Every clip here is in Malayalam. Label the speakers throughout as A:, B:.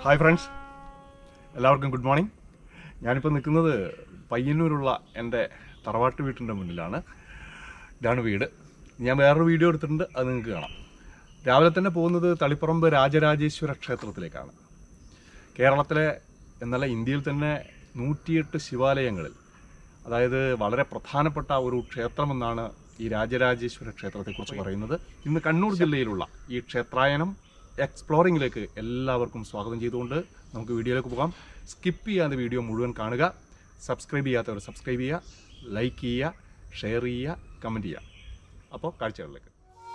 A: ഹായ് ഫ്രണ്ട്സ് എല്ലാവർക്കും ഗുഡ് മോർണിംഗ് ഞാനിപ്പോൾ നിൽക്കുന്നത് പയ്യന്നൂരുള്ള എൻ്റെ തറവാട്ട് വീട്ടിൻ്റെ മുന്നിലാണ് ഇതാണ് വീട് ഞാൻ വേറൊരു വീഡിയോ എടുത്തിട്ടുണ്ട് അത് നിങ്ങൾക്ക് കാണാം രാവിലെ തന്നെ പോകുന്നത് തളിപ്പറമ്പ് രാജരാജേശ്വര ക്ഷേത്രത്തിലേക്കാണ് കേരളത്തിലെ എന്നല്ല ഇന്ത്യയിൽ തന്നെ നൂറ്റിയെട്ട് ശിവാലയങ്ങളിൽ അതായത് വളരെ പ്രധാനപ്പെട്ട ഒരു ക്ഷേത്രമെന്നാണ് ഈ രാജരാജേശ്വര ക്ഷേത്രത്തെക്കുറിച്ച് പറയുന്നത് ഇന്ന് കണ്ണൂർ ജില്ലയിലുള്ള ഈ ക്ഷേത്രായനം എക്സ്പ്ലോറിങ്ങിലേക്ക് എല്ലാവർക്കും സ്വാഗതം ചെയ്തുകൊണ്ട് നമുക്ക് വീഡിയോയിലേക്ക് പോകാം സ്കിപ്പ് ചെയ്യാതെ വീഡിയോ മുഴുവൻ കാണുക സബ്സ്ക്രൈബ് ചെയ്യാത്തവർ സബ്സ്ക്രൈബ് ചെയ്യുക ലൈക്ക് ചെയ്യുക ഷെയർ ചെയ്യുക കമൻറ്റ് ചെയ്യുക അപ്പോൾ കാഴ്ചകളിലേക്ക്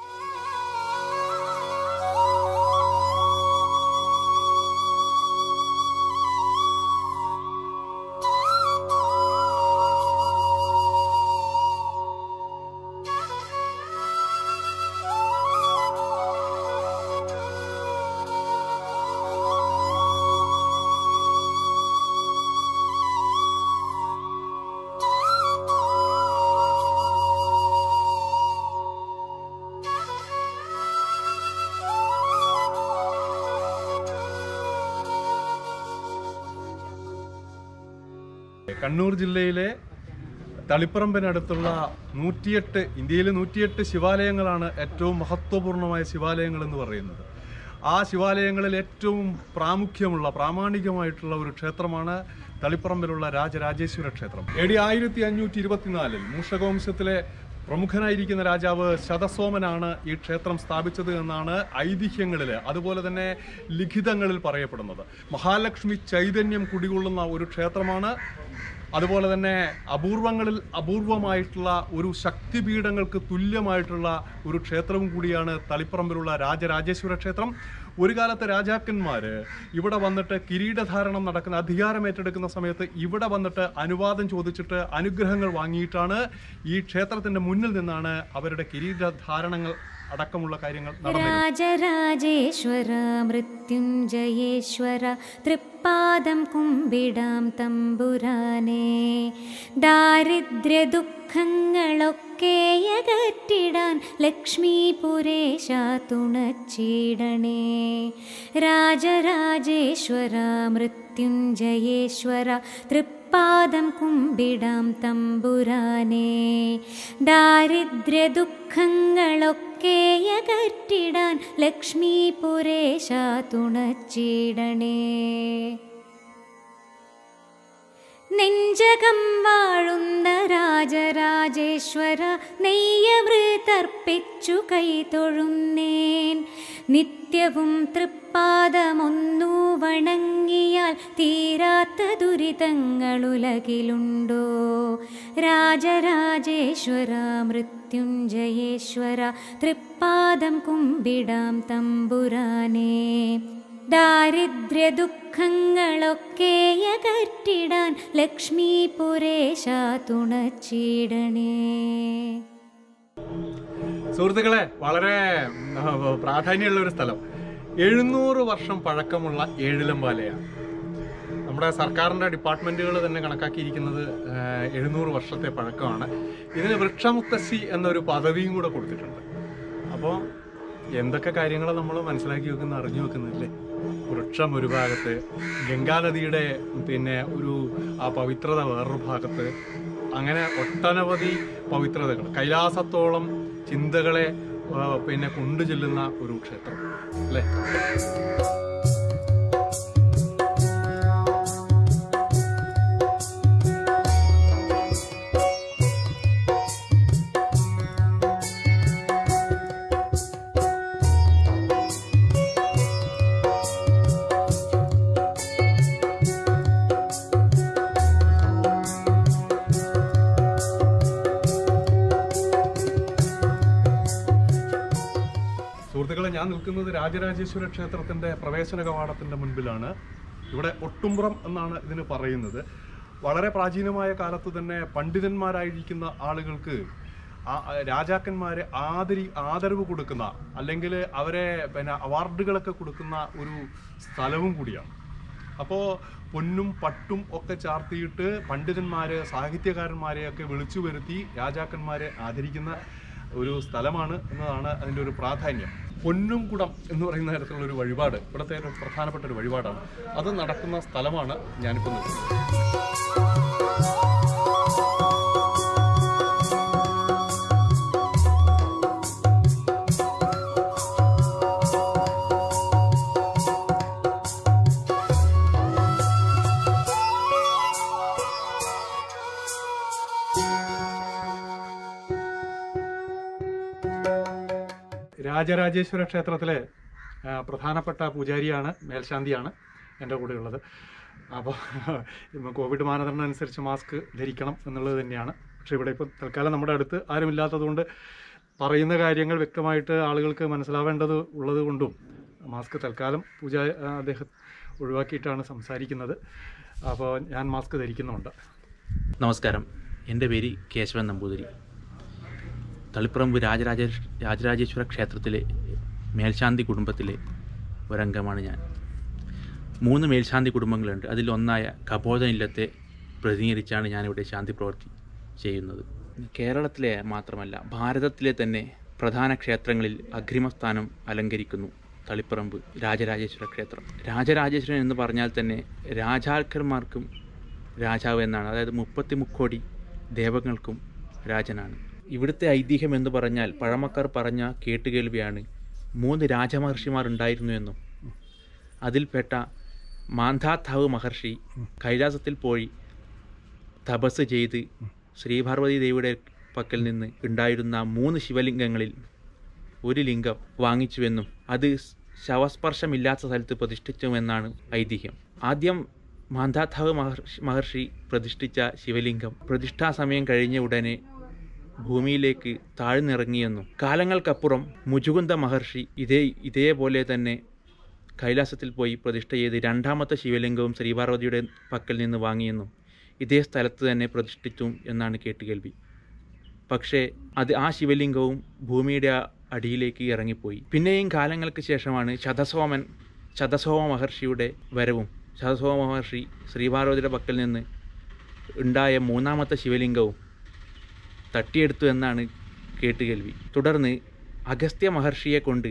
A: കണ്ണൂർ ജില്ലയിലെ തളിപ്പറമ്പിനടുത്തുള്ള നൂറ്റിയെട്ട് ഇന്ത്യയിലെ നൂറ്റിയെട്ട് ശിവാലയങ്ങളാണ് ഏറ്റവും മഹത്വപൂർണമായ ശിവാലയങ്ങൾ എന്ന് പറയുന്നത് ആ ശിവാലയങ്ങളിൽ ഏറ്റവും പ്രാമുഖ്യമുള്ള പ്രാമാണികമായിട്ടുള്ള ഒരു ക്ഷേത്രമാണ് തളിപ്പറമ്പിലുള്ള രാജരാജേശ്വര ക്ഷേത്രം എ ഡി ആയിരത്തി അഞ്ഞൂറ്റി ഇരുപത്തിനാലിൽ മൂഷകവംശത്തിലെ പ്രമുഖനായിരിക്കുന്ന രാജാവ് ശതസോമനാണ് ഈ ക്ഷേത്രം സ്ഥാപിച്ചത് എന്നാണ് ഐതിഹ്യങ്ങളിൽ അതുപോലെ തന്നെ ലിഖിതങ്ങളിൽ പറയപ്പെടുന്നത് മഹാലക്ഷ്മി ചൈതന്യം കുടികൊള്ളുന്ന ഒരു ക്ഷേത്രമാണ് അതുപോലെ തന്നെ അപൂർവങ്ങളിൽ അപൂർവമായിട്ടുള്ള ഒരു ശക്തിപീഠങ്ങൾക്ക് തുല്യമായിട്ടുള്ള ഒരു ക്ഷേത്രവും കൂടിയാണ് തളിപ്പറമ്പിലുള്ള രാജരാജേശ്വര ക്ഷേത്രം ഒരു കാലത്ത് രാജാക്കന്മാര് ഇവിടെ വന്നിട്ട് കിരീടധാരണം നടക്കുന്ന അധികാരം ഏറ്റെടുക്കുന്ന സമയത്ത് ഇവിടെ വന്നിട്ട് അനുവാദം ചോദിച്ചിട്ട് അനുഗ്രഹങ്ങൾ വാങ്ങിയിട്ടാണ് ഈ ക്ഷേത്രത്തിന്റെ മുന്നിൽ നിന്നാണ് അവരുടെ കിരീടധാരണങ്ങൾ അടക്കമുള്ള കാര്യങ്ങൾ നടന്നത്
B: രാജരാജേശ്വര മൃത്യുഞ്ജയേശ്വര തൃപ്പാദം കുമ്പിടാം തമ്പുരാനേ ദാരിദ്ര്യ ദുഃഖങ്ങളൊക്കെ അകറ്റിടാൻ ലക്ഷ്മീപുരേശ തുണച്ചിടണേ രാജരാജേശ്വര മൃത്യുഞ്ജയേശ്വര തൃപ്പാദം കുമ്പിടാം തമ്പുരാനേ ദാരിദ്ര്യ ദുഃഖങ്ങളൊക്കെ അകറ്റിടാൻ ലക്ഷ്മീപുരേശ തുണച്ചിടണേ നെഞ്ചകം വാഴുന്ന രാജരാജേശ്വര നെയ്യമൃതർപ്പിച്ചു കൈതൊഴുന്നേൻ നിത്യവും തൃപ്പാദമൊന്നു വണങ്ങിയാൽ തീരാത്ത ദുരിതങ്ങളുലകിലുണ്ടോ രാജരാജേശ്വര മൃത്യുഞ്ജയേശ്വര തൃപ്പാദം കുമ്പിടാം തമ്പുരാനേ ദാരിദ്ര്യ ദുഃഖങ്ങളൊക്കെ അകറ്റിടാൻ ലക്ഷ്മീപുരേശ തുണച്ചിടണേ
A: സുഹൃത്തുക്കളെ വളരെ ആ, പ്രാധാന്യമുള്ള ഒരു സ്ഥലം എഴുന്നൂറ് വർഷം പഴക്കമുള്ള ഏഴിലമ്പാലയാണ് നമ്മുടെ സർക്കാരിൻ്റെ ഡിപ്പാർട്ട്മെൻറ്റുകൾ തന്നെ കണക്കാക്കിയിരിക്കുന്നത് ആ, എഴുന്നൂറ് വർഷത്തെ പഴക്കമാണ് ഇതിന് വൃക്ഷമുത്തശ്ശി എന്നൊരു പദവിയും കൂടെ കൊടുത്തിട്ടുണ്ട് അപ്പോൾ എന്തൊക്കെ കാര്യങ്ങൾ നമ്മൾ മനസ്സിലാക്കി വെക്കുന്ന അറിഞ്ഞു വെക്കുന്നില്ലേ വൃക്ഷം ഒരു ഭാഗത്ത് ഗംഗാനദിയുടെ പിന്നെ ഒരു ആ പവിത്രത വേറൊരു ഭാഗത്ത് അങ്ങനെ ഒട്ടനവധി പവിത്രതകൾ കൈലാസത്തോളം ചിന്തകളെ ആ, പിന്നെ കൊണ്ടു ചെല്ലുന്ന ഒരു ക്ഷേത്രം അല്ലേ സുഹൃത്തുക്കളെ ഞാൻ നിൽക്കുന്നത് രാജരാജേശ്വര ക്ഷേത്രത്തിന്റെ പ്രവേശന കവാടത്തിന്റെ മുൻപിലാണ് ഇവിടെ ഒട്ടുംപുറം എന്നാണ് ഇതിന് പറയുന്നത് വളരെ പ്രാചീനമായ കാലത്ത് തന്നെ പണ്ഡിതന്മാരായിരിക്കുന്ന ആളുകൾക്ക് ആ- ആ രാജാക്കന്മാരെ ആദരി ആദരവ് കൊടുക്കുന്ന അല്ലെങ്കിൽ അവരെ പിന്നെ അവാർഡുകളൊക്കെ കൊടുക്കുന്ന ഒരു സ്ഥലവും കൂടിയാണ് അപ്പോൾ പൊന്നും പട്ടും ഒക്കെ ചാർത്തിയിട്ട് പണ്ഡിതന്മാര് സാഹിത്യകാരന്മാരെയൊക്കെ വിളിച്ചു വരുത്തി രാജാക്കന്മാരെ ആദരിക്കുന്ന ഒരു സ്ഥലമാണ് എന്നതാണ് അതിൻ്റെ ഒരു പ്രാധാന്യം പൊന്നുംകുടം എന്ന് പറയുന്ന തരത്തിലുള്ള ഒരു വഴിപാട് ഇവിടുത്തെ ഒരു പ്രധാനപ്പെട്ട ഒരു വഴിപാടാണ് അത് നടക്കുന്ന സ്ഥലമാണ് ഞാനിപ്പോൾ നിൽക്കുന്നത് രാജരാജേശ്വര ക്ഷേത്രത്തിലെ ആ, പ്രധാനപ്പെട്ട പൂജാരിയാണ് മേൽശാന്തിയാണ് എൻ്റെ കൂടെയുള്ളത് അപ്പോൾ ഇന്ന് കോവിഡ് മാനദണ്ഡം അനുസരിച്ച് മാസ്ക് ധരിക്കണം എന്നുള്ളത് തന്നെയാണ് പക്ഷേ ഇവിടെ ഇപ്പോൾ തൽക്കാലം നമ്മുടെ അടുത്ത് ആരുമില്ലാത്തതുകൊണ്ട് പറയുന്ന കാര്യങ്ങൾ വ്യക്തമായിട്ട് ആളുകൾക്ക് മനസ്സിലാവേണ്ടത് ഉള്ളത് കൊണ്ടും മാസ്ക് തൽക്കാലം പൂജ ആ, അദ്ദേഹം ഒഴിവാക്കിയിട്ടാണ് സംസാരിക്കുന്നത് അപ്പോൾ ഞാൻ മാസ്ക് ധരിക്കുന്നുണ്ട്
C: നമസ്കാരം എൻ്റെ പേര് കേശവൻ നമ്പൂതിരി തളിപ്പറമ്പ് രാജരാജ രാജരാജേശ്വര ക്ഷേത്രത്തിലെ മേൽശാന്തി കുടുംബത്തിലെ ഒരംഗമാണ് ഞാൻ മൂന്ന് മേൽശാന്തി കുടുംബങ്ങളുണ്ട് അതിലൊന്നായ കബോധൻ ഇല്ലത്തെ പ്രതിനിധീകരിച്ചാണ് ഞാനിവിടെ ശാന്തി പ്രവൃത്തി ചെയ്യുന്നത് കേരളത്തിലെ മാത്രമല്ല ഭാരതത്തിലെ തന്നെ പ്രധാന ക്ഷേത്രങ്ങളിൽ അഗ്രിമസ്ഥാനം അലങ്കരിക്കുന്നു തളിപ്പറമ്പ് രാജരാജേശ്വര ക്ഷേത്രം രാജരാജേശ്വരൻ എന്ന് പറഞ്ഞാൽ തന്നെ രാജാക്കന്മാർക്കും രാജാവ് എന്നാണ് അതായത് മുപ്പത്തി മുക്കോടി ദേവങ്ങൾക്കും രാജനാണ് ഇവിടുത്തെ ഐതിഹ്യം എന്ന് പറഞ്ഞാൽ പഴമക്കാർ പറഞ്ഞ കേട്ടുകേൾവിയാണ് മൂന്ന് രാജമഹർഷിമാർ ഉണ്ടായിരുന്നു എന്നും അതിൽപ്പെട്ട മാന്ധാത്താവ് മഹർഷി കൈലാസത്തിൽ പോയി തപസ് ചെയ്ത് ശ്രീപാർവതി ദേവിയുടെ പക്കൽ നിന്ന് ഉണ്ടായിരുന്ന മൂന്ന് ശിവലിംഗങ്ങളിൽ ഒരു ലിംഗം വാങ്ങിച്ചുവെന്നും അത് ശവസ്പർശമില്ലാത്ത സ്ഥലത്ത് പ്രതിഷ്ഠിച്ചുവെന്നാണ് ഐതിഹ്യം ആദ്യം മാന്ധാത്താവ് മഹർഷി മഹർഷി പ്രതിഷ്ഠിച്ച ശിവലിംഗം പ്രതിഷ്ഠാ സമയം കഴിഞ്ഞ ഉടനെ ഭൂമിയിലേക്ക് താഴ്ന്നിറങ്ങിയെന്നും കാലങ്ങൾക്കപ്പുറം മുജുകുന്ദ മഹർഷി ഇതേ ഇതേപോലെ തന്നെ കൈലാസത്തിൽ പോയി പ്രതിഷ്ഠ ചെയ്ത് രണ്ടാമത്തെ ശിവലിംഗവും ശ്രീപാർവതിയുടെ പക്കൽ നിന്ന് വാങ്ങിയെന്നും ഇതേ സ്ഥലത്ത് തന്നെ പ്രതിഷ്ഠിച്ചു എന്നാണ് കേട്ടുകേൾവി പക്ഷേ അത് ആ ശിവലിംഗവും ഭൂമിയുടെ ആ അടിയിലേക്ക് ഇറങ്ങിപ്പോയി പിന്നെയും കാലങ്ങൾക്ക് ശേഷമാണ് ശതസോമൻ ശതസോമ മഹർഷിയുടെ വരവും ശതസോമ മഹർഷി ശ്രീപാർവതിയുടെ പക്കൽ നിന്ന് ഉണ്ടായ മൂന്നാമത്തെ ശിവലിംഗവും തട്ടിയെടുത്തു എന്നാണ് കേട്ടുകേൾവി തുടർന്ന് അഗസ്ത്യ മഹർഷിയെ കൊണ്ട്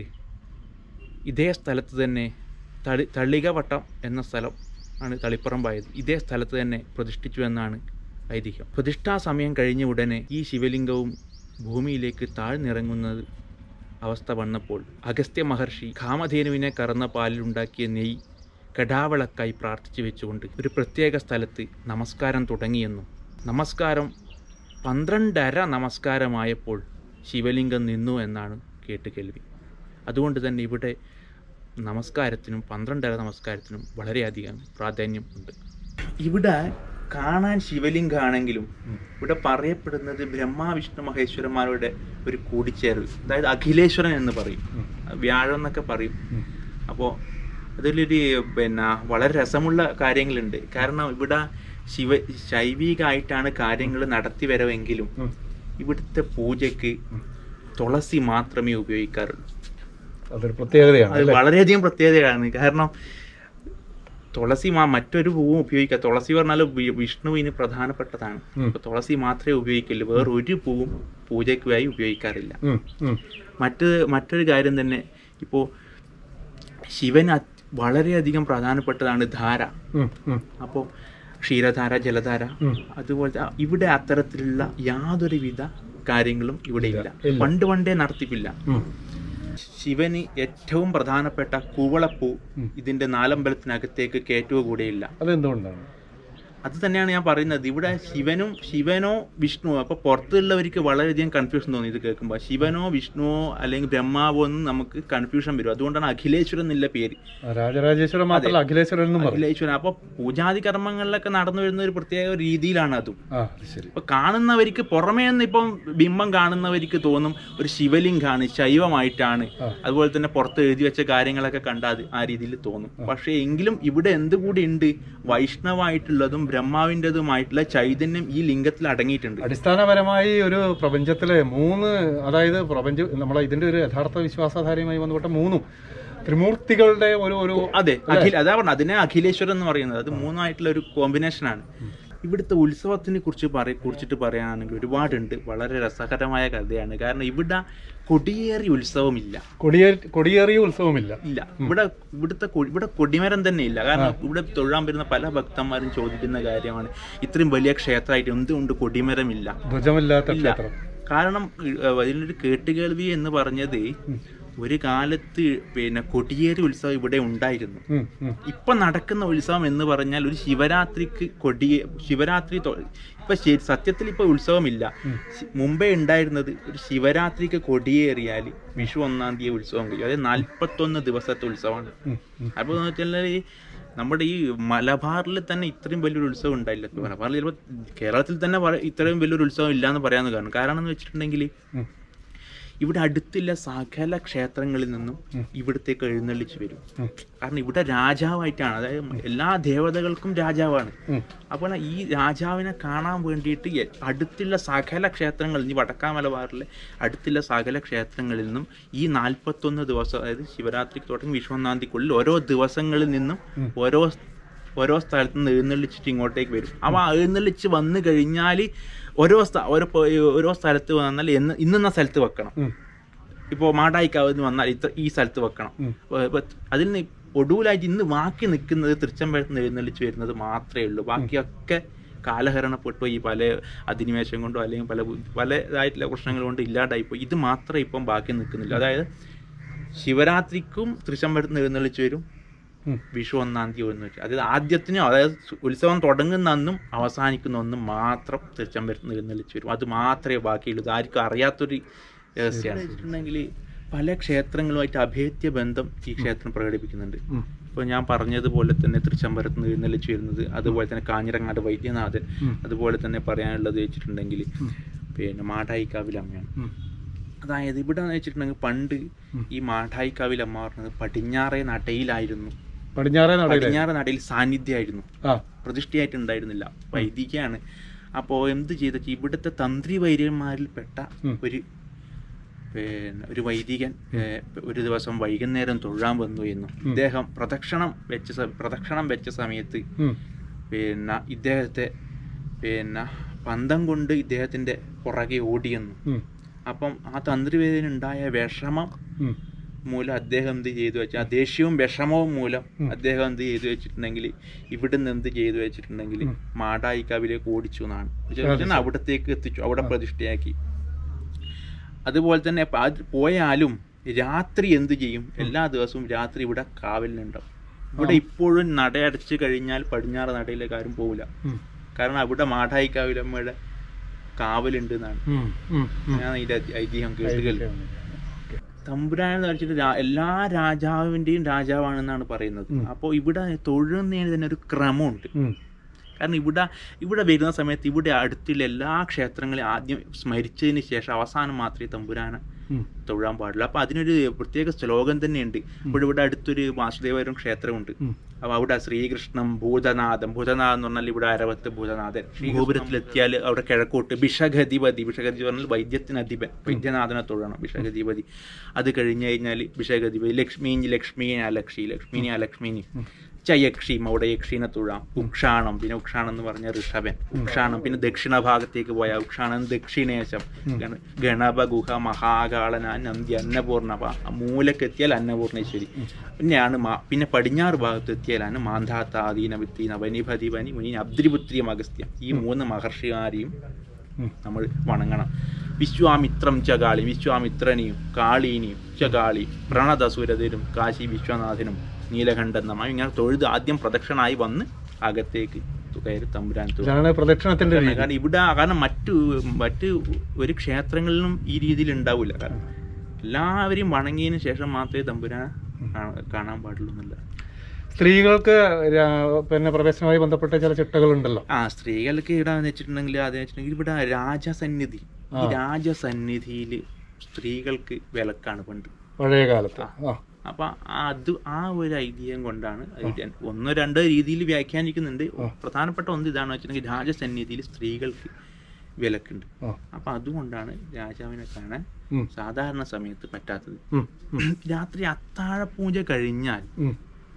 C: ഇതേ സ്ഥലത്ത് തന്നെ തളി തള്ളികവട്ടം എന്ന സ്ഥലം ആണ് തളിപ്പറമ്പായത് ഇതേ സ്ഥലത്ത് തന്നെ പ്രതിഷ്ഠിച്ചു എന്നാണ് ഐതിഹ്യം പ്രതിഷ്ഠാ സമയം കഴിഞ്ഞ ഉടനെ ഈ ശിവലിംഗവും ഭൂമിയിലേക്ക് താഴ്ന്നിറങ്ങുന്നത് അവസ്ഥ വന്നപ്പോൾ അഗസ്ത്യ മഹർഷി കാമധേനുവിനെ കറന്ന പാലിലുണ്ടാക്കിയ നെയ്യ് കടാവളക്കായി പ്രാർത്ഥിച്ചു വെച്ചുകൊണ്ട് ഒരു പ്രത്യേക സ്ഥലത്ത് നമസ്കാരം തുടങ്ങിയെന്നും നമസ്കാരം പന്ത്രണ്ടര നമസ്കാരമായപ്പോൾ ശിവലിംഗം നിന്നു എന്നാണ് കേട്ടുകേൾവി അതുകൊണ്ട് തന്നെ ഇവിടെ നമസ്കാരത്തിനും പന്ത്രണ്ടര നമസ്കാരത്തിനും വളരെയധികം പ്രാധാന്യം ഉണ്ട് ഇവിടെ കാണാൻ ശിവലിംഗമാണെങ്കിലും ഇവിടെ പറയപ്പെടുന്നത് ബ്രഹ്മ വിഷ്ണു മഹേശ്വരന്മാരുടെ ഒരു കൂടിച്ചേരൽ അതായത് അഖിലേശ്വരൻ എന്ന് പറയും വ്യാഴം എന്നൊക്കെ പറയും അപ്പോൾ അതിലൊരു പിന്നെ വളരെ രസമുള്ള കാര്യങ്ങളുണ്ട് കാരണം ഇവിടെ ശിവ ശൈവികമായിട്ടാണ് കാര്യങ്ങൾ നടത്തി വരവെങ്കിലും ഇവിടുത്തെ പൂജയ്ക്ക് തുളസി മാത്രമേ ഉപയോഗിക്കാറുള്ളൂ
A: അതൊരു പ്രത്യേകതയാണ്
C: അത് വളരെയധികം പ്രത്യേകതയാണ് കാരണം തുളസി മാ മറ്റൊരു പൂവും ഉപയോഗിക്കുക തുളസി പറഞ്ഞാൽ വി- വിഷ്ണുവിന് പ്രധാനപ്പെട്ടതാണ്
A: ഉം.
C: അപ്പൊ തുളസി മാത്രമേ ഉപയോഗിക്കുള്ളൂ വേറെ ഒരു പൂവും പൂജയ്ക്കായി ഉപയോഗിക്കാറില്ല
A: ഉം, ഉം.
C: മറ്റ് മറ്റൊരു കാര്യം തന്നെ ഇപ്പോൾ ശിവൻ അത് വളരെയധികം പ്രധാനപ്പെട്ടതാണ് ധാര
A: ഉം, ഉം.
C: അപ്പോൾ ക്ഷീരധാര ജലധാര
A: ഉം.
C: അതുപോലത്തെ ആ- ഇവിടെ അത്തരത്തിലുള്ള യാതൊരുവിധ കാര്യങ്ങളും ഇവിടെ ഇല്ല
A: ഇല്ല.
C: പണ്ട് പണ്ടേ നടത്തിപ്പില്ല
A: ഉം.
C: ശിവന് ഏറ്റവും പ്രധാനപ്പെട്ട കൂവളപ്പൂ
A: ഉം.
C: ഇതിന്റെ നാലമ്പലത്തിനകത്തേക്ക് കയറ്റുക കൂടെയില്ല
A: അതെന്തുകൊണ്ടാണ്
C: അത് തന്നെയാണ് ഞാൻ പറയുന്നത് ഇവിടെ ശിവനും ശിവനോ വിഷ്ണുവോ അപ്പൊ പുറത്തുള്ളവർക്ക് വളരെയധികം കൺഫ്യൂഷൻ തോന്നി ഇത് കേൾക്കുമ്പോൾ ശിവനോ വിഷ്ണുവോ അല്ലെങ്കിൽ ബ്രഹ്മാവോ എന്നും നമുക്ക് കൺഫ്യൂഷൻ വരും അതുകൊണ്ടാണ് അഖിലേശ്വരൻ എന്നുള്ള പേര്
A: ആ, രാജരാജേശ്വരൻ മാത്രമല്ല അഖിലേശ്വരൻ എന്നും പറയും
C: അഖിലേശ്വരൻ അപ്പൊ പൂജാതി കർമ്മങ്ങളിലൊക്കെ നടന്നു വരുന്ന ഒരു പ്രത്യേക രീതിയിലാണ് അതും
A: ആ അത് ശരി
C: ഇപ്പൊ കാണുന്നവർക്ക് പുറമേ നിന്ന് ഇപ്പം ബിംബം കാണുന്നവർക്ക് തോന്നും ഒരു ശിവലിംഗാണ് ശൈവമായിട്ടാണ്
A: ആ.
C: അതുപോലെ തന്നെ പുറത്ത് എഴുതി വെച്ച കാര്യങ്ങളൊക്കെ കണ്ടാൽ ആ രീതിയിൽ തോന്നും പക്ഷേ എങ്കിലും ഇവിടെ എന്ത് കൂടി ഉണ്ട് വൈഷ്ണവായിട്ടുള്ളതും ബ്രഹ്മാവിൻ്റെതുമായിട്ടുള്ള ചൈതന്യം ഈ ലിംഗത്തിൽ അടങ്ങിയിട്ടുണ്ട്
A: അടിസ്ഥാനപരമായി ഒരു പ്രപഞ്ചത്തിലെ മൂന്ന് അതായത് പ്രപഞ്ച നമ്മളെ ഇതിന്റെ ഒരു യഥാർത്ഥ വിശ്വാസധാരയുമായി ബന്ധപ്പെട്ട മൂന്നും ത്രിമൂർത്തികളുടെ ഒരു ഒരു
C: അതെ അഖിൽ അതാ പറഞ്ഞത് അതിനെ അഖിലേശ്വരൻ എന്ന് പറയുന്നത് അത് മൂന്നായിട്ടുള്ള ഒരു കോമ്പിനേഷനാണ് ഇവിടുത്തെ ഉത്സവത്തിനെ കുറിച്ച് പറ കുറിച്ചിട്ട് പറയാനാണെങ്കിൽ ഒരുപാടുണ്ട് വളരെ രസകരമായ കഥയാണ് കാരണം ഇവിടെ കൊടിയേറി ഉത്സവമില്ല
D: കൊടിയേ കൊടിയേറിയ ഉത്സവമില്ല
C: ഇല്ല ഇവിടെ ഇവിടുത്തെ കൊ- ഇവിടെ കൊടിമരം തന്നെ ഇല്ല കാരണം ഇവിടെ തൊഴാൻ വരുന്ന പല ഭക്തന്മാരും ചോദിക്കുന്ന കാര്യമാണ് ഇത്രയും വലിയ ക്ഷേത്രമായിട്ട് എന്തുകൊണ്ട് കൊടിമരമില്ല
D: ധ്വജമില്ലാത്ത
C: ഇല്ല
D: ക്ഷേത്രം
C: കാരണം ഏഹ്, അതിനൊരു കേട്ടുകേൾവി എന്ന് പറഞ്ഞത് ഒരു കാലത്ത് പിന്നെ കൊടിയേറി ഉത്സവം ഇവിടെ ഉണ്ടായിരുന്നു
D: ഉം, ഉം.
C: ഇപ്പൊ നടക്കുന്ന ഉത്സവം എന്ന് പറഞ്ഞാൽ ഒരു ശിവരാത്രിക്ക് കൊടിയെ ശിവരാത്രി തൊ- ഇപ്പൊ ശരി- സത്യത്തിൽ ഇപ്പൊ ഉത്സവമില്ല ശി- മുമ്പേ ഉണ്ടായിരുന്നത് ഒരു ശിവരാത്രിക്ക് കൊടിയേറിയാൽ വിഷു ഒന്നാം തീയതി ഉത്സവം കഴിയും അതായത് നാൽപ്പത്തൊന്ന് ദിവസത്തെ ഉത്സവമാണ്
D: ഉം, ഉം.
C: അപ്പോൾ എന്ന് വെച്ചാൽ ഈ നമ്മുടെ ഈ മലബാറിൽ തന്നെ ഇത്രയും വലിയൊരു ഉത്സവം ഉണ്ടായില്ല മലബാറിൽ ചിലപ്പോൾ കേരളത്തിൽ തന്നെ പറ- ഇത്രയും വലിയൊരു ഉത്സവം ഇല്ലാന്ന് പറയാന്ന് കാരണം കാരണം എന്ന് വെച്ചിട്ടുണ്ടെങ്കിൽ
D: ഉം.
C: ഇവിടെ അടുത്തുള്ള സകല ക്ഷേത്രങ്ങളിൽ നിന്നും ഇവിടത്തേക്ക് എഴുന്നള്ളിച്ച് വരും
D: ഉം.
C: കാരണം ഇവിടെ രാജാവായിട്ടാണ് അതായത് എല്ലാ ദേവതകൾക്കും രാജാവാണ്
D: ഉം.
C: അപ്പോൾ ഈ രാജാവിനെ കാണാൻ വേണ്ടിയിട്ട് എ- അടുത്തുള്ള സകല ക്ഷേത്രങ്ങളിൽ ഈ വടക്കാ മലബാറിലെ അടുത്തുള്ള സകല ക്ഷേത്രങ്ങളിൽ നിന്നും ഈ നാൽപ്പത്തൊന്ന് ദിവസം അതായത് ശിവരാത്രിക്ക് തുടങ്ങി വിശ്വനാന്തിക്കുള്ളിൽ ഓരോ ദിവസങ്ങളിൽ നിന്നും ഓരോ ഓരോ സ്ഥലത്ത് നിന്ന് എഴുന്നള്ളിച്ചിട്ട് ഇങ്ങോട്ടേക്ക് വരും അപ്പോൾ ആ എഴുന്നള്ളിച്ച് വന്നു കഴിഞ്ഞാൽ ഓരോ സ്ഥ ഓരോ പോ- ഓരോ സ്ഥലത്ത് വന്നാൽ എന്ന് ഇന്ന സ്ഥലത്ത് വെക്കണം
D: ഉം.
C: ഇപ്പോൾ മാടായിക്കാവ് നിന്ന് വന്നാൽ ഇത്ര ഈ സ്ഥലത്ത് വെക്കണം
D: ഉം.
C: ഇപ്പൊ- ഇപ്പൊ അതിൽ നിന്ന് ഒടുവിലായിട്ട് ഇന്ന് ബാക്കി നിൽക്കുന്നത് തൃച്ചമ്പഴത്ത് നിന്ന് എഴുന്നള്ളിച്ച് വരുന്നത് മാത്രമേ ഉള്ളൂ ബാക്കിയൊക്കെ കാലഹരണപ്പെട്ടു ഈ പല അധിനിവേശം കൊണ്ടോ അല്ലെങ്കിൽ പല ബു- പല ഇതായിട്ടുള്ള പ്രശ്നങ്ങൾ കൊണ്ട് ഇല്ലാണ്ടായിപ്പോയി ഇത് മാത്രമേ ഇപ്പം ബാക്കി നിൽക്കുന്നില്ല അതായത് ശിവരാത്രിക്കും തൃച്ചമ്പഴത്ത് നിന്ന് എഴുന്നള്ളിച്ച് വരും
D: ഉം.
C: വിഷു ഒന്നാം തീയതി എന്ന് വെച്ചാൽ അതായത് ആദ്യത്തിനും അതായത് ഉത്സവം തുടങ്ങുന്ന അന്നും അവസാനിക്കുന്ന ഒന്നും മാത്രം തിരുച്ചമ്പരത്ത് എഴുന്നള്ളിച്ച് വരും അത് മാത്രമേ ബാക്കിയുള്ളൂ ഇത് ആർക്കും അറിയാത്തൊരു രഹസ്യമാണ് വെച്ചിട്ടുണ്ടെങ്കിൽ പല ക്ഷേത്രങ്ങളുമായിട്ട് അഭേദ്യ ബന്ധം ഈ ക്ഷേത്രം പ്രകടിപ്പിക്കുന്നുണ്ട്
D: ഉം.
C: ഇപ്പോൾ ഞാൻ പറഞ്ഞതുപോലെ തന്നെ തൃച്ചമ്പരത്ത് നിന്ന് എഴുന്നള്ളിച്ച് വരുന്നത് അതുപോലെ തന്നെ കാഞ്ഞിരങ്ങാട് വൈദ്യനാഥൻ
D: ഉം.
C: അതുപോലെ തന്നെ പറയാനുള്ളത് വെച്ചിട്ടുണ്ടെങ്കിൽ പിന്നെ മാടായിക്കാവിലമ്മയാണ്
D: ഉം.
C: അതായത് ഇവിടെ എന്ന് വെച്ചിട്ടുണ്ടെങ്കിൽ പണ്ട് ഈ മാടായിക്കാവിലമ്മ പറഞ്ഞത് പടിഞ്ഞാറേ നടയിലായിരുന്നു
D: പടിഞ്ഞാറേ നടയിലെ
C: പടിഞ്ഞാറ് നടയിൽ സാന്നിധ്യമായിരുന്നു
D: ആ
C: പ്രതിഷ്ഠയായിട്ട് ഉണ്ടായിരുന്നില്ല വൈദികയാണ് അപ്പോൾ എന്ത് ചെയ്ത ഇവിടുത്തെ തന്ത്രി വൈദ്യന്മാരിൽപ്പെട്ട
D: ഉം.
C: ഒരു പിന്നെ ഒരു വൈദികൻ ഏഹ്, ഒരു ദിവസം വൈകുന്നേരം തൊഴാൻ വന്നു എന്നും ഇദ്ദേഹം പ്രദക്ഷിണം വെച്ച സ- പ്രദക്ഷിണം വെച്ച സമയത്ത്
D: ഉം.
C: പിന്നെ ഇദ്ദേഹത്തെ പിന്നെ പന്തം കൊണ്ട് ഇദ്ദേഹത്തിന്റെ പുറകെ ഓടിയെന്നും
D: ഉം.
C: അപ്പം ആ തന്ത്രിവേദനുണ്ടായ വിഷമം
D: ഉം.
C: മൂലം അദ്ദേഹം എന്ത് ചെയ്തു വെച്ചാൽ ആ ദേഷ്യവും വിഷമവും മൂലം അദ്ദേഹം എന്ത് ചെയ്തു വെച്ചിട്ടുണ്ടെങ്കിൽ ഇവിടുന്ന് എന്ത് ചെയ്തു വെച്ചിട്ടുണ്ടെങ്കിൽ മാടായിക്കാവിലേക്ക് ഓടിച്ചു എന്നാണ് വെച്ചാൽ അവിടത്തേക്ക് എത്തിച്ചു അവിടെ പ്രതിഷ്ഠയാക്കി അതുപോലെ തന്നെ പ- അത് പോയാലും രാത്രി എന്ത് ചെയ്യും എല്ലാ ദിവസവും രാത്രി ഇവിടെ കാവലിനുണ്ടാവും ഇവിടെ ഇപ്പോഴും നടയടച്ച് കഴിഞ്ഞാൽ പടിഞ്ഞാറ് നടയിലേക്ക് ആരും പോവില്ല
D: ഉം.
C: കാരണം അവിടെ മാടായിക്കാവിലമ്മയുടെ കാവലുണ്ട് എന്നാണ്
D: ഉം. ഉം. ഉം.
C: ഞാൻ ഇതിന്റെ ഐതിഹ്യം കേട്ടുകേൾവി തമ്പുരാൻ എന്ന് വെച്ചിട്ട് രാ- എല്ലാ രാജാവിന്റെയും രാജാവാണെന്നാണ് പറയുന്നത് അപ്പോൾ ഇവിടെ തൊഴുന്നതിന് തന്നെ ഒരു ക്രമമുണ്ട്
D: ഉം.
C: കാരണം ഇവിടെ ഇവിടെ വരുന്ന സമയത്ത് ഇവിടെ അടുത്തുള്ള എല്ലാ ക്ഷേത്രങ്ങളെയും ആദ്യം സ്മരിച്ചതിന് ശേഷം അവസാനം മാത്രമേ തമ്പുരാനെ
D: ഉം.
C: തൊഴാൻ പാടുള്ളൂ അപ്പോൾ അതിനൊരു പ്രത്യേക ശ്ലോകം തന്നെയുണ്ട് ഇവിടെ ഇവിടെ അടുത്തൊരു വാസുദേവരം ക്ഷേത്രമുണ്ട്
D: ഉം.
C: അപ്പോൾ അവിടെ ശ്രീകൃഷ്ണം ഭൂതനാഥം ഭൂതനാഥം എന്ന് പറഞ്ഞാൽ ഇവിടെ അരവത്ത് ഭൂതനാഥൻ ഗോപുരത്തിലെത്തിയാൽ അവിടെ കിഴക്കോട്ട് ഭിഷഗധിപതി ഭിഷഗധി പറഞ്ഞാൽ വൈദ്യത്തിന് അധിപൻ വൈദ്യനാഥനെ തൊഴണം ഭിഷഗധിപതി അത് കഴിഞ്ഞ് കഴിഞ്ഞാൽ ഭിഷഗധിപതി ലക്ഷ്മി ലക്ഷ്മീനെ അലക്ഷി ലക്ഷ്മിനെ അലക്ഷ്മിനി ചയക്ഷീം അവിടെ യക്ഷീനെ തുഴാം ഉക്ഷാണം പിന്നെ ഉക്ഷാണം എന്ന് പറഞ്ഞ ഋഷഭൻ ഉക്ഷാണം പിന്നെ ദക്ഷിണ ഭാഗത്തേക്ക് പോയ ഉക്ഷാണം ദക്ഷിണേശം ഗണ- ഗണപ ഗുഹ മഹാകാളന നന്ദി അന്നപൂർണപ ആ മൂലക്കെത്തിയാൽ അന്നപൂർണേശ്വരി പിന്നെയാണ് മാ പിന്നെ പടിഞ്ഞാറ് ഭാഗത്ത് എത്തിയാലാണ് മാന്ധാത്താദീന വിത്തീന വനിഭതി വനി മുനി അബ്ദ്രിപുത്രിയം അഗസ്ത്യം ഈ മൂന്ന് മഹർഷിമാരെയും
D: ഉം.
C: നമ്മൾ വണങ്ങണം വിശ്വാമിത്രം ച കാളി വിശ്വാമിത്രനെയും കാളീനെയും ച കാളി പ്രണതസുരതരും കാശി വിശ്വനാഥനും നീലകണ്ഠന്നമായി ഇങ്ങനെ തൊഴുത് ആദ്യം പ്രദക്ഷിണായി വന്ന് അകത്തേക്ക് കയറി തമ്പുരാൻ തൊഴും.
D: ഇതാണ് പ്രദക്ഷിണത്തിന്റെ രീതി
C: കാരണം ഇവിടെ കാരണം മറ്റു മറ്റ് ഒരു ക്ഷേത്രങ്ങളിലും ഈ രീതിയിൽ ഉണ്ടാവില്ല കാരണം എല്ലാവരെയും വണങ്ങിയതിന് ശേഷം മാത്രമേ തമ്പുരാനെ കാണാ- കാണാൻ പാടുള്ളൂ എന്നല്ല
D: സ്ത്രീകൾക്ക് രാ- പിന്നെ പ്രവേശനവുമായി ബന്ധപ്പെട്ട ചില ചിട്ടകളുണ്ടല്ലോ
C: ആ സ്ത്രീകൾക്ക് ഇവിടെ എന്ന് വെച്ചിട്ടുണ്ടെങ്കിൽ അത് വെച്ചിട്ടുണ്ടെങ്കിൽ ഇവിടെ രാജസന്നിധി ഈ രാജസന്നിധിയിൽ സ്ത്രീകൾക്ക് വിലക്കാണ് പണ്ട്
D: പഴയ കാലത്ത് ആ
C: അപ്പൊ അത് ആ ഒരു ഐതിഹ്യം കൊണ്ടാണ് ഇത് ഒന്നോ രണ്ടോ രീതിയിൽ വ്യാഖ്യാനിക്കുന്നുണ്ട് പ്രധാനപ്പെട്ട ഒന്ന് ഇതാണ് വെച്ചിട്ടുണ്ടെങ്കിൽ രാജസന്നിധിയിൽ സ്ത്രീകൾക്ക് വിലക്കുണ്ട്
D: ആ.
C: അപ്പൊ അതുകൊണ്ടാണ് രാജാവിനെ കാണാൻ
D: ഉം.
C: സാധാരണ സമയത്ത് പറ്റാത്തത്
D: ഉം. ഉം.
C: രാത്രി അത്താഴ പൂജ കഴിഞ്ഞാൽ
D: ഉം.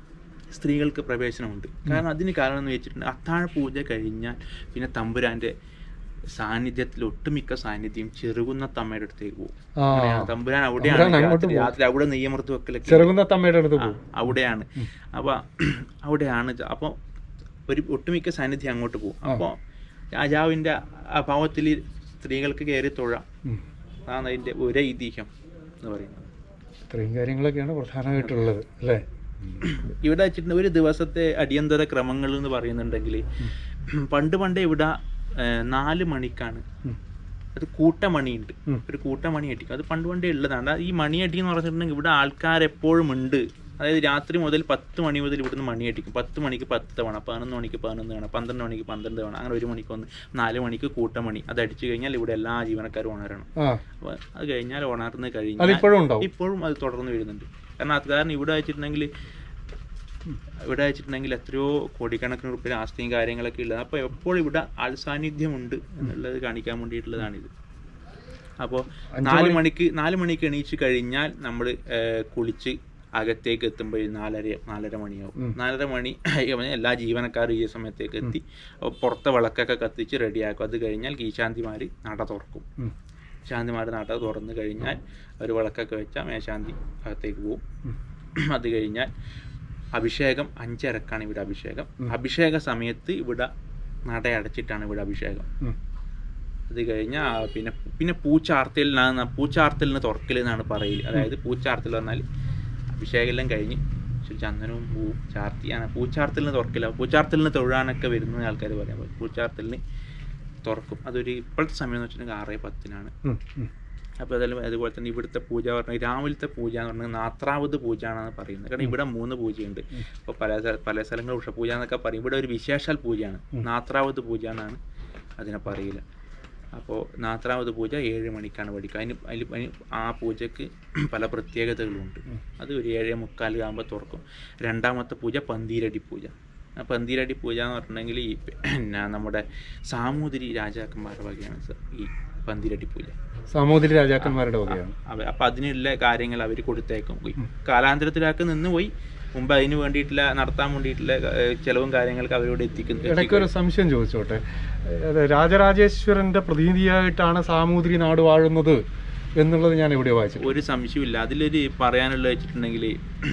C: സ്ത്രീകൾക്ക് പ്രവേശനമുണ്ട് കാരണം അതിന് കാരണം എന്ന് വെച്ചിട്ടുണ്ടെങ്കിൽ അത്താഴ പൂജ കഴിഞ്ഞാൽ പിന്നെ തമ്പുരാന്റെ സാന്നിധ്യത്തിൽ ഒട്ടുമിക്ക സാന്നിധ്യം ചെറുകുന്നത്തമ്മയുടെ അടുത്തേക്ക് പോകും
D: ആ.
C: അങ്ങനെയാണ്. തമ്പുരാൻ അവിടെയാണ്
D: തമ്പുരാൻ അങ്ങോട്ട്
C: രാത്രി രാത്രി അവിടെ നെയ്യമർത്ത് വെക്കലൊക്കെ
D: ചെറുകുന്നത്തമ്മയുടെ അടുത്ത്
C: ആ,
D: പോകും
C: അവിടെയാണ് അപ്പൊ അവിടെയാണ് ജ- അപ്പൊ ഒരു ഒട്ടുമിക്ക സാന്നിധ്യം അങ്ങോട്ട് പോകും അപ്പൊ രാജാവിന്റെ അഭാവത്തിൽ സ്ത്രീകൾക്ക് കയറി തൊഴാം
D: ഉം.
C: അതാണ് അതിന്റെ ഒരു ഐതിഹ്യം എന്ന് പറയുന്നത്
D: ഇത്രയും കാര്യങ്ങളൊക്കെയാണ് പ്രധാനമായിട്ടുള്ളത് അല്ലേ
C: ഇവിടെ വെച്ചിട്ട് ഒരു ദിവസത്തെ അടിയന്തര ക്രമങ്ങൾ എന്ന് പറയുന്നുണ്ടെങ്കിൽ പണ്ട് പണ്ടേ ഇവിടെ ഏഹ്, നാല് മണിക്കാണ്
D: ഉം.
C: അത് കൂട്ടമണിയുണ്ട്
D: ഉം.
C: ഒരു കൂട്ടമണി അടിക്കും അത് പണ്ട് പണ്ടേ ഉള്ളതാണ് ഈ മണി അടി എന്ന് പറഞ്ഞിട്ടുണ്ടെങ്കിൽ ഇവിടെ ആൾക്കാർ എപ്പോഴും ഉണ്ട് അതായത് രാത്രി മുതൽ പത്ത് മണി മുതൽ ഇവിടുന്ന് മണി അടിക്കും പത്ത് മണിക്ക് പത്ത് തവണ പതിനൊന്ന് മണിക്ക് പതിനൊന്ന് തവണ പന്ത്രണ്ട് മണിക്ക് പന്ത്രണ്ട് തവണ അങ്ങനെ ഒരു മണിക്ക് ഒന്ന് നാല് മണിക്ക് കൂട്ടമണി അത് അടിച്ചു കഴിഞ്ഞാൽ ഇവിടെ എല്ലാ ജീവനക്കാരും ഉണരണം
D: ആ
C: അപ്പോൾ അത് കഴിഞ്ഞാൽ ഉണർന്ന് കഴിഞ്ഞാൽ
D: അതിപ്പോഴും ഉണ്ടാവും
C: ഇപ്പോഴും അത് തുടർന്ന് വരുന്നുണ്ട് കാരണം അത് കാരണം ഇവിടെ വെച്ചിട്ടുണ്ടെങ്കിൽ ഇവിടെ വെച്ചിട്ടുണ്ടെങ്കിൽ എത്രയോ കോടിക്കണക്കിന് റുപ്യ ആസ്തിയും കാര്യങ്ങളൊക്കെ ഉള്ളത് അപ്പോൾ എപ്പോഴും ഇവിടെ ആൾസാന്നിധ്യമുണ്ട് എന്നുള്ളത് കാണിക്കാൻ വേണ്ടിയിട്ടുള്ളതാണിത് അപ്പോൾ നാല് മണിക്ക് നാല് മണിക്ക് എണീച്ച് കഴിഞ്ഞാൽ നമ്മൾ കുളിച്ച് അകത്തേക്ക് എത്തുമ്പോൾ നാലര നാലര മണിയാവും നാലര മണി ആവുമ്പോൾ എല്ലാ ജീവനക്കാരും ഈ സമയത്തേക്ക് എത്തി അപ്പോൾ പുറത്തെ വിളക്കൊക്കെ കത്തിച്ച് റെഡിയാക്കും അത് കഴിഞ്ഞാൽ കീശാന്തിമാർ നട തുറക്കും
D: ഉം.
C: ശാന്തിമാർ നട തുറന്നു കഴിഞ്ഞാൽ ഒരു വിളക്കൊക്കെ വെച്ചാൽ മേശാന്തി അകത്തേക്ക് പോകും അത് കഴിഞ്ഞാൽ അഭിഷേകം അഞ്ചരക്കാണ് ഇവിടെ അഭിഷേകം അഭിഷേക സമയത്ത് ഇവിടെ നട അടച്ചിട്ടാണ് ഇവിടെ അഭിഷേകം
D: ഉം.
C: അത് കഴിഞ്ഞാൽ പിന്നെ പിന്നെ പൂച്ചാർത്തലിനാണ് പൂച്ചാർത്തലിന് തുറക്കൽ എന്നാണ് പറയല് അതായത് പൂച്ചാർത്തൽ പറഞ്ഞാൽ അഭിഷേകമെല്ലാം കഴിഞ്ഞ് ഇച്ചിരി ചന്ദനവും പൂവും ചാർത്തിയാണ് പൂച്ചാർത്തലിന് തുറക്കില്ല പൂച്ചാർത്തലിന് തൊഴാനൊക്കെ വരുന്ന ആൾക്കാർ പറയാം അപ്പോൾ പൂച്ചാർത്തലിന് തുറക്കും അതൊരു ഇപ്പോഴത്തെ സമയം എന്ന് വെച്ചിട്ടുണ്ടെങ്കിൽ ആറ് പത്തിനാണ്
D: ഉം. ഉം.
C: അപ്പോൾ അതെല്ലാം അതുപോലെ തന്നെ ഇവിടുത്തെ പൂജ പറഞ്ഞാൽ രാവിലത്തെ പൂജ എന്ന് പറഞ്ഞാൽ നാത്രാവത് പൂജ എന്നാണ് പറയുന്നത് കാരണം ഇവിടെ മൂന്ന് പൂജയുണ്ട് അപ്പോൾ പല സ്ഥല- പല സ്ഥലങ്ങളിൽ ഉഷപൂജ എന്നൊക്കെ പറയും ഇവിടെ ഒരു വിശേഷാൽ പൂജയാണ് നാത്രാവത് പൂജ എന്നാണ് അതിനെ പറയില്ല അപ്പോൾ നാത്രാവത് പൂജ ഏഴ് മണിക്കാണ് പഠിക്കുക അതിന് അതിൽ അതിന് ആ പൂജയ്ക്ക് പല പ്രത്യേകതകളുണ്ട് അത് ഒരു ഏഴേ മുക്കാൽ ആകുമ്പോൾ തുറക്കും രണ്ടാമത്തെ പൂജ പന്തീരടി പൂജ ആ പന്തീരടി പൂജ എന്ന് പറഞ്ഞിട്ടുണ്ടെങ്കിൽ ഈ പിന്നെ നമ്മുടെ സാമൂതിരി രാജാക്കന്മാരുടെ വകയാണ് സ- ഈ പന്തീരടി പൂജ
D: സാമൂതിരി രാജാക്കന്മാരുടെ വകയാണ്
C: അവ- അപ്പൊ അതിനുള്ള കാര്യങ്ങൾ അവർ കൊടുത്തേക്കും ഈ കാലാന്തരത്തിലാക്കി നിന്ന് പോയി മുമ്പ് അതിന് വേണ്ടിയിട്ടുള്ള നടത്താൻ വേണ്ടിയിട്ടുള്ള ഏഹ്, ചെലവും കാര്യങ്ങളൊക്കെ അവരോട് എത്തിക്കുന്നു
D: ഇടയ്ക്കൊരു സംശയം ചോദിച്ചോട്ടെ അത് രാജരാജേശ്വരന്റെ പ്രതിനിധിയായിട്ടാണ് സാമൂതിരി നാട് വാഴുന്നത് എന്നുള്ളത് ഞാൻ എവിടെയോ വായിച്ചു
C: ഒരു സംശയമില്ല അതിലൊരു പറയാനുള്ളത് വെച്ചിട്ടുണ്ടെങ്കിൽ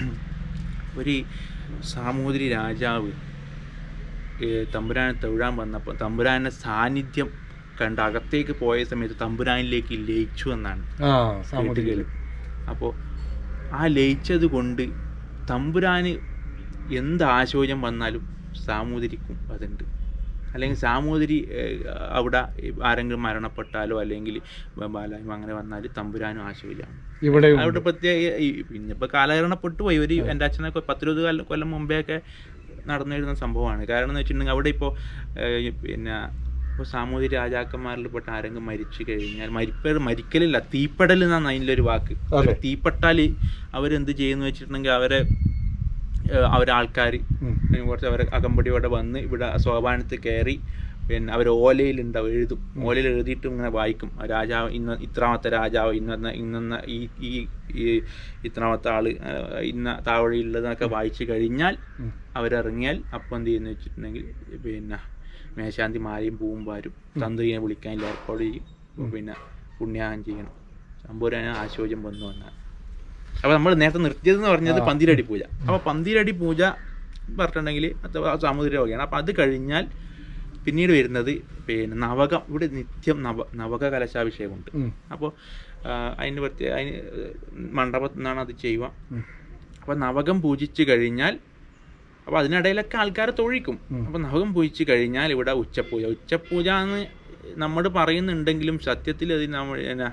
C: ഒരു സാമൂതിരി രാജാവ് ഏഹ്, തമ്പുരാനെ തൊഴാൻ വന്നപ്പോൾ തമ്പുരാന്റെ സാന്നിധ്യം കണ്ട് അകത്തേക്ക് പോയ സമയത്ത് തമ്പുരാനിലേക്ക് ലയിച്ചു എന്നാണ്
D: ആ സാമൂതിരി
C: കേട്ടുകേൾവി. അപ്പോൾ ആ ലയിച്ചത് കൊണ്ട് തമ്പുരാന് എന്ത് ആശോചം വന്നാലും സാമൂതിരിക്കും അതുണ്ട് അല്ലെങ്കിൽ സാമൂതിരി ഏഹ്, അവിടെ ആരെങ്കിലും മരണപ്പെട്ടാലോ അല്ലെങ്കിൽ ബാലായ്മ അങ്ങനെ വന്നാൽ തമ്പുരാനും ആശോചമാണ്
D: ഇവിടെ
C: അവിടെ പ്രത്യേക ഈ പിന്നെ ഇപ്പോൾ കാലഹരണപ്പെട്ടു പോയി ഒരു എൻ്റെ അച്ഛനൊക്കെ പത്തിരുപത് കൊല്ലം കൊല്ലം മുമ്പേ ഒക്കെ നടന്നു വരുന്ന സംഭവമാണ് കാരണം എന്ന് വെച്ചിട്ടുണ്ടെങ്കിൽ അവിടെ ഇപ്പോൾ പിന്നെ ഇപ്പോൾ സാമൂതിരി രാജാക്കന്മാരിൽപ്പെട്ട ആരെങ്കിലും മരിച്ചു കഴിഞ്ഞാൽ മരിപ്പ മരിക്കലില്ല തീപ്പെടൽ എന്നാണ് അതിൻ്റെ ഒരു വാക്ക്
D: അതെ.
C: തീപ്പെട്ടാൽ അവരെന്ത് ചെയ്യുന്നു വെച്ചിട്ടുണ്ടെങ്കിൽ അവരെ ഏഹ്, അവരെ ആൾക്കാർ
D: ഉം.
C: കുറച്ച് അവരെ അകമ്പടിയോടെ വന്ന് ഇവിടെ സോപാനത്തിൽ കയറി പിന്നെ അവർ ഓലയിലുണ്ടാവും എഴുതും ഓലയിൽ എഴുതിയിട്ട് ഇങ്ങനെ വായിക്കും ആ രാജാവ് ഇന്ന ഇത്രാമത്തെ രാജാവ് ഇന്ന ഇന്ന ഈ ഈ ഈ ഇത്രാമത്തെ ആള് ആ, ഇന്ന താവഴിയുള്ളതെന്നൊക്കെ വായിച്ചു കഴിഞ്ഞാൽ
D: ഉം.
C: അവരിറങ്ങിയാൽ അപ്പം എന്ത് ചെയ്യുന്നു വെച്ചിട്ടുണ്ടെങ്കിൽ പിന്നെ മേശാന്തി മാലയും പൂവും പാരും തന്ത്രിനെ വിളിക്കാൻ ഏർപ്പാട് ചെയ്യും പിന്നെ പുണ്യാഹം ചെയ്യണം ശമ്പൂരാന് ആശോചം വന്നു വന്നാൽ അപ്പോൾ നമ്മൾ നേരത്തെ നിർത്തിയതെന്ന് പറഞ്ഞത് പന്തിരടി പൂജ അപ്പോൾ പന്തിരടി പൂജ പറഞ്ഞിട്ടുണ്ടെങ്കിൽ അഥവാ സാമൂതിരി വകയാണ് അപ്പോൾ അത് കഴിഞ്ഞാൽ പിന്നീട് വരുന്നത് പിന്നെ നവകം ഇവിടെ നിത്യം നവ നവക കലശാഭിഷേകമുണ്ട്
D: ഉം.
C: അപ്പോൾ അതിന് പ്രത്യേക അതിന് മണ്ഡപത്തിൽ നിന്നാണ് അത് ചെയ്യുക
D: ഉം.
C: അപ്പോൾ നവകം പൂജിച്ച് കഴിഞ്ഞാൽ അപ്പോൾ അതിനിടയിലൊക്കെ ആൾക്കാരെ തൊഴിക്കും അപ്പോൾ നവകം പൂജിച്ച് കഴിഞ്ഞാൽ ഇവിടെ ഉച്ചപൂജ ഉച്ചപൂജ എന്ന് നമ്മൾ പറയുന്നുണ്ടെങ്കിലും സത്യത്തിൽ അത് നമ്മൾ എന്നാ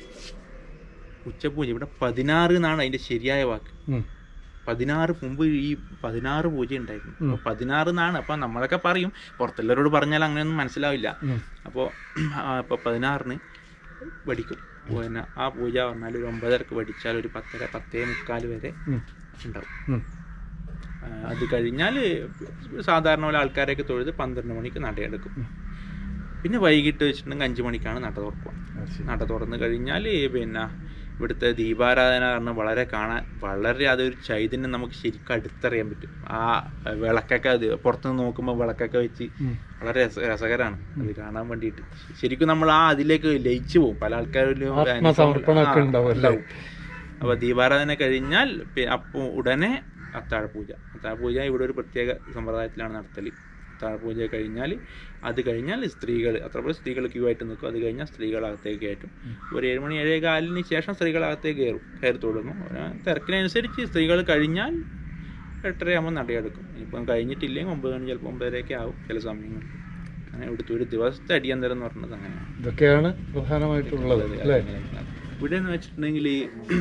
C: ഉച്ചപൂജ ഇവിടെ പതിനാറ് എന്നാണ് അതിൻ്റെ ശരിയായ വാക്ക്
D: ഉം.
C: പതിനാറ് മുമ്പ് ഈ പതിനാറ് പൂജ ഉണ്ടായിരുന്നു അപ്പോൾ പതിനാറ് എന്നാണ് അപ്പം നമ്മളൊക്കെ പറയും പുറത്തുള്ളവരോട് പറഞ്ഞാൽ അങ്ങനെയൊന്നും മനസ്സിലാവില്ല
D: ഉം.
C: അപ്പോൾ അപ്പോൾ പതിനാറിന് പഠിക്കും പിന്നെ ആ പൂജ പറഞ്ഞാൽ ഒരു ഒമ്പതരക്ക് പഠിച്ചാൽ ഒരു പത്തര പത്തേ മുക്കാൽ വരെ
D: ഉം.
C: ഉണ്ടാവും
D: ഉം.
C: ആ, അത് കഴിഞ്ഞാൽ സാധാരണ പോലെ ആൾക്കാരെയൊക്കെ തൊഴുത് പന്ത്രണ്ട് മണിക്ക് നടയെടുക്കും പിന്നെ വൈകിട്ട് വെച്ചിട്ടുണ്ടെങ്കിൽ അഞ്ച് മണിക്കാണ് നട തുറക്കുക
D: അത് ശരി.
C: നട തുറന്ന് കഴിഞ്ഞാൽ പിന്നെ ഇവിടുത്തെ ദീപാരാധന കാരണം വളരെ കാണാൻ വളരെ അതൊരു ചൈതന്യം നമുക്ക് ശരിക്കും അടുത്തറിയാൻ പറ്റും ആ വിളക്കൊക്കെ അത് പുറത്തുനിന്ന് നോക്കുമ്പോൾ വിളക്കൊക്കെ വെച്ച് വളരെ രസ രസകരമാണ് അത് കാണാൻ വേണ്ടിയിട്ട് ശരിക്കും നമ്മൾ ആ അതിലേക്ക് ലയിച്ചു പോകും പല ആൾക്കാരിലും
D: ആത്മസമർപ്പണമൊക്കെ ഉണ്ടാവും അല്ലേ?
C: അപ്പോൾ ദീപാരാധന കഴിഞ്ഞാൽ പി- അപ്പോൾ ഉടനെ അത്താഴപൂജ അത്താഴപൂജ ഇവിടെ ഒരു പ്രത്യേക സമ്പ്രദായത്തിലാണ് നടത്തൽ അത്താഴപൂജ കഴിഞ്ഞാൽ അത് കഴിഞ്ഞാൽ സ്ത്രീകൾ അത്ര സ്ത്രീകൾ ക്യൂ ആയിട്ട് നിൽക്കും അത് കഴിഞ്ഞാൽ സ്ത്രീകൾ അകത്തേക്ക് കയറ്റും ഒരു ഏഴ് മണി ഏഴേ കാലിന് ശേഷം സ്ത്രീകൾ അകത്തേക്ക് കയറും കയറി തുടങ്ങും ആ തിരക്കിനനുസരിച്ച് സ്ത്രീകൾ കഴിഞ്ഞാൽ എട്ടരയാകുമ്പോൾ നടയെടുക്കും ഇപ്പം കഴിഞ്ഞിട്ടില്ലെങ്കിൽ ഒമ്പത് മണി ചിലപ്പോൾ ഒമ്പതരയൊക്കെ ആവും ചില സമയങ്ങളിൽ അങ്ങനെ ഇവിടുത്തെ ഒരു ദിവസത്തെ അടിയന്തരം എന്ന് പറഞ്ഞത് അങ്ങനെയാണ്
D: ഇതൊക്കെയാണ് പ്രധാനമായിട്ടുള്ളത് അല്ലേ
C: ഇവിടെ എന്ന് വെച്ചിട്ടുണ്ടെങ്കിൽ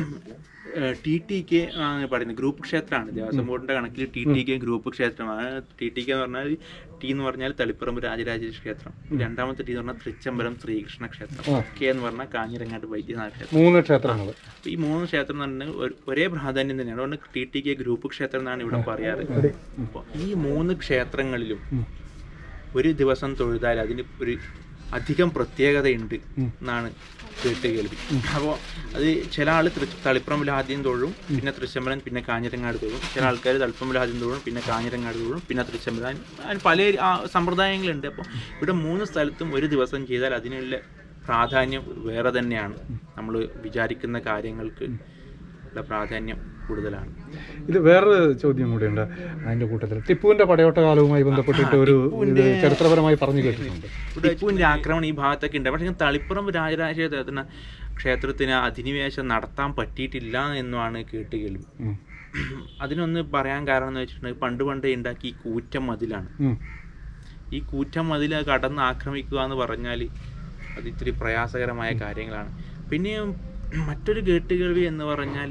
C: ടി ടി കെ ആണ് പറയുന്നത് ഗ്രൂപ്പ് ക്ഷേത്രമാണ് ദേവസ്വം ബോർഡിന്റെ കണക്കിൽ ടി ടി കെ ഗ്രൂപ്പ് ക്ഷേത്രമാണ് ടി ടി കെ എന്ന് പറഞ്ഞാൽ ടി എന്ന് പറഞ്ഞാൽ തളിപ്പറമ്പ് രാജരാജേശ്വര ക്ഷേത്രം രണ്ടാമത്തെ ടി എന്ന് പറഞ്ഞാൽ തൃച്ചംബരം ശ്രീകൃഷ്ണ ക്ഷേത്രം
D: ആ.
C: കെ എന്ന് പറഞ്ഞാൽ കാഞ്ഞിരങ്ങാട് വൈദ്യനാഥ ക്ഷേത്രം
D: മൂന്ന് ക്ഷേത്രങ്ങൾ
C: അപ്പൊ ഈ മൂന്ന് ക്ഷേത്രം എന്ന് പറഞ്ഞാൽ ഒരു- ഒരേ പ്രാധാന്യം തന്നെയാണ് അതുകൊണ്ട് ടി ടി കെ ഗ്രൂപ്പ് ക്ഷേത്രം എന്നാണ് ഇവിടെ പറയാറ് അപ്പോൾ ഈ മൂന്ന് ക്ഷേത്രങ്ങളിലും ഒരു ദിവസം തൊഴുതാൽ അതിന് ഒരു അധികം പ്രത്യേകതയുണ്ട് എന്നാണ് കേട്ട് കേൾവി അപ്പോൾ അത് ചില ആൾ തളിപ്പറമ്പിൽ ആദ്യം തൊഴും പിന്നെ തൃശ്ശമ്പലം പിന്നെ കാഞ്ഞിരങ്ങാട് തൊഴും ചില ആൾക്കാർ തളിപ്പറമ്പിൽ ആദ്യം തൊഴും പിന്നെ കാഞ്ഞിരങ്ങാട് തൊഴും പിന്നെ തൃശ്ശമ്പലം അതിന് പല ആ, സമ്പ്രദായങ്ങളുണ്ട് അപ്പോൾ ഇവിടെ മൂന്ന് സ്ഥലത്തും ഒരു ദിവസം ചെയ്താൽ അതിനുള്ള പ്രാധാന്യം വേറെ തന്നെയാണ് നമ്മൾ വിചാരിക്കുന്ന കാര്യങ്ങൾക്ക് ഉള്ള പ്രാധാന്യം കൂടുതലാണ്
D: ഇത് വേറൊരു ചോദ്യം കൂടിയുണ്ട് അതിന്റെ കൂട്ടത്തിൽ ടിപ്പുവിന്റെ പടയോട്ട കാലവുമായി ബന്ധപ്പെട്ടിട്ട് ഒരു ഇത് ചരിത്രപരമായി പറഞ്ഞു കേട്ടിട്ടുണ്ട്
C: ടിപ്പുവിന്റെ ആക്രമണം ഈ ഭാഗത്തൊക്കെ ഉണ്ട് പക്ഷേ തളിപ്പുറം രാജരാജ ക്ഷേത്രത്തിന് അധിനിവേശം നടത്താൻ പറ്റിയിട്ടില്ല എന്നുമാണ് കേട്ട് കേൾവി
D: ഉം.
C: അതിനൊന്ന് പറയാൻ കാരണം എന്ന് വെച്ചിട്ടുണ്ടെങ്കിൽ പണ്ട് പണ്ടേ ഉണ്ടാക്കി ഈ കൂറ്റം മതിലാണ്
D: ഉം.
C: ഈ കൂറ്റം മതിൽ കടന്ന് ആക്രമിക്കുക എന്ന് പറഞ്ഞാൽ അത് ഇത്തിരി പ്രയാസകരമായ കാര്യങ്ങളാണ് പിന്നെ മറ്റൊരു കേട്ടുകേൾവി എന്ന് പറഞ്ഞാൽ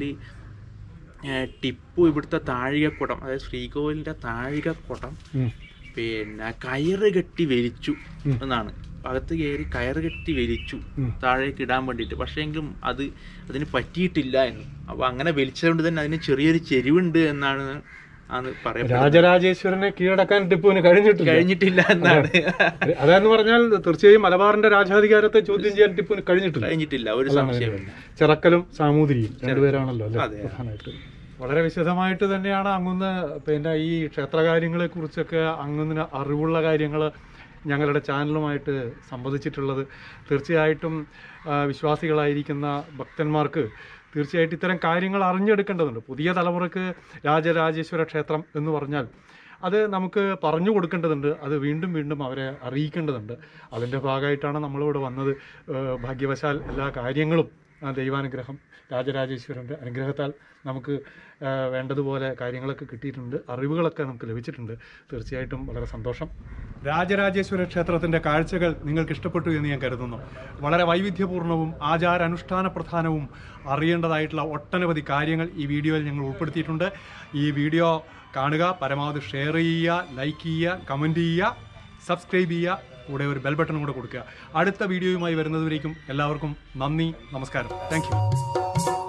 C: ടിപ്പു ഇവിടുത്തെ താഴികക്കുടം അതായത് ശ്രീകോവിലിൻ്റെ താഴികക്കുടം
D: ഉം.
C: പിന്നെ കയറ് കെട്ടി വലിച്ചു എന്നാണ് അകത്ത് കയറി കയറ് കെട്ടി വലിച്ചു താഴേക്ക് ഇടാൻ വേണ്ടിയിട്ട് പക്ഷേ എങ്കിലും അത് അതിന് പറ്റിയിട്ടില്ല എന്ന് അപ്പോൾ അങ്ങനെ വലിച്ചതുകൊണ്ട് തന്നെ അതിന് ചെറിയൊരു ചെരിവുണ്ട് എന്നാണ് ആണ് പറയപ്പെടുന്നത്
D: രാജരാജേശ്വരനെ കീഴടക്കാൻ ടിപ്പുവിന് കഴിഞ്ഞിട്ടില്ല
C: കഴിഞ്ഞിട്ടില്ല എന്നാണ്
D: അതെന്ന് പറഞ്ഞാൽ തീർച്ചയായും മലബാറിന്റെ രാജാധികാരത്തെ ചോദ്യം ചെയ്യാൻ ടിപ്പുവിന് കഴിഞ്ഞിട്ടില്ല
C: കഴിഞ്ഞിട്ടില്ല ഒരു സംശയമില്ല
D: ചിറക്കലും സാമൂതിരിയും രണ്ടുപേരാണല്ലോ അല്ലേ
C: അതെ.
D: പ്രധാനമായിട്ട് വളരെ വിശദമായിട്ട് തന്നെയാണ് അങ്ങുന്ന് പിന്നെ ഈ ക്ഷേത്രകാര്യങ്ങളെ കുറിച്ചൊക്കെ അങ്ങുന്ന അറിവുള്ള കാര്യങ്ങൾ ഞങ്ങളുടെ ചാനലുമായിട്ട് സംവദിച്ചിട്ടുള്ളത് തീർച്ചയായിട്ടും ആ, വിശ്വാസികളായിരിക്കുന്ന ഭക്തന്മാർക്ക് തീർച്ചയായിട്ടും ഇത്തരം കാര്യങ്ങൾ അറിഞ്ഞെടുക്കേണ്ടതുണ്ട് പുതിയ തലമുറക്ക് രാജരാജേശ്വര ക്ഷേത്രം എന്ന് പറഞ്ഞാൽ അത് നമുക്ക് പറഞ്ഞു കൊടുക്കേണ്ടതുണ്ട് അത് വീണ്ടും വീണ്ടും അവരെ അറിയിക്കേണ്ടതുണ്ട് അതിൻ്റെ ഭാഗമായിട്ടാണ് നമ്മളിവിടെ വന്നത് ഏഹ് ഭാഗ്യവശാൽ എല്ലാ കാര്യങ്ങളും ആ ദൈവാനുഗ്രഹം രാജരാജേശ്വരൻ്റെ അനുഗ്രഹത്താൽ നമുക്ക് ഏഹ് വേണ്ടതുപോലെ കാര്യങ്ങളൊക്കെ കിട്ടിയിട്ടുണ്ട് അറിവുകളൊക്കെ നമുക്ക് ലഭിച്ചിട്ടുണ്ട് തീർച്ചയായിട്ടും വളരെ സന്തോഷം
A: രാജരാജേശ്വര ക്ഷേത്രത്തിന്റെ കാഴ്ചകൾ നിങ്ങൾക്ക് ഇഷ്ടപ്പെട്ടു എന്ന് ഞാൻ കരുതുന്നു വളരെ വൈവിധ്യപൂർണവും ആചാരാനുഷ്ഠാന പ്രധാനവും അറിയേണ്ടതായിട്ടുള്ള ഒട്ടനവധി കാര്യങ്ങൾ ഈ വീഡിയോയിൽ ഞങ്ങൾ ഉൾപ്പെടുത്തിയിട്ടുണ്ട് ഈ വീഡിയോ കാണുക പരമാവധി ഷെയർ ചെയ്യുക ലൈക്ക് ചെയ്യുക കമൻറ്റ് ചെയ്യുക സബ്സ്ക്രൈബ് ചെയ്യുക കൂടെ ഒരു ബെൽ ബട്ടൺ കൂടെ കൊടുക്കുക അടുത്ത വീഡിയോയുമായി വരുന്നതുവരേക്കും എല്ലാവർക്കും നന്ദി നമസ്കാരം താങ്ക്